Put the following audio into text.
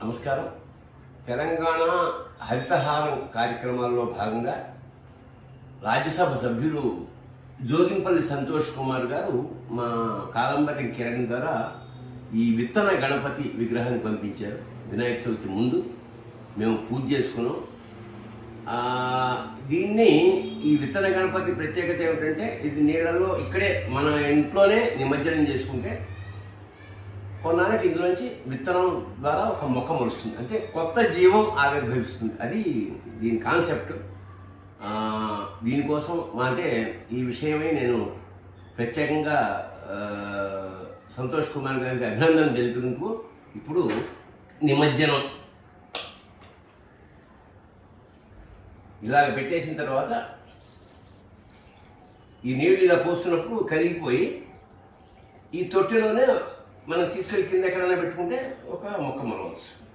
నమస్కారం తెలంగాణ హరితహారం కార్యక్రమాల్లో భాగంగా రాజ్యసభ సభ్యులు జోగింపల్లి సంతోష్ కుమార్ గారు మా కాదంబరి కిరణ్ ద్వారా ఈ విత్తన గణపతి విగ్రహాన్ని పంపించారు వినాయక చవితి ముందు మేము పూజ చేసుకున్నాం ఆ, దీన్ని ఈ విత్తన గణపతి ప్రత్యేకత ఏమిటంటే ఇది నీళ్ళలో ఇక్కడే మన ఇంట్లోనే నిమజ్జనం చేసుకుంటే కొన్నాళ్ళకి ఇందులోంచి విత్తనం ద్వారా ఒక మొక్క మొలుస్తుంది అంటే కొత్త జీవం ఆవిర్భవిస్తుంది అది దీని కాన్సెప్ట్ ఆ, దీనికోసం అంటే ఈ విషయమై నేను ప్రత్యేకంగా ఆ, సంతోష్ కుమార్ గారికి అభినందన తెలిపినందుకు ఇప్పుడు నిమజ్జనం ఇలాగ పెట్టేసిన తర్వాత ఈ నీళ్లు ఇలా పోస్తున్నప్పుడు కరిగిపోయి ఈ తొట్టిలోనే మనం తీసుకెళ్ళి కింద ఎక్కడైనా పెట్టుకుంటే ఒక మొక్క మొలవచ్చు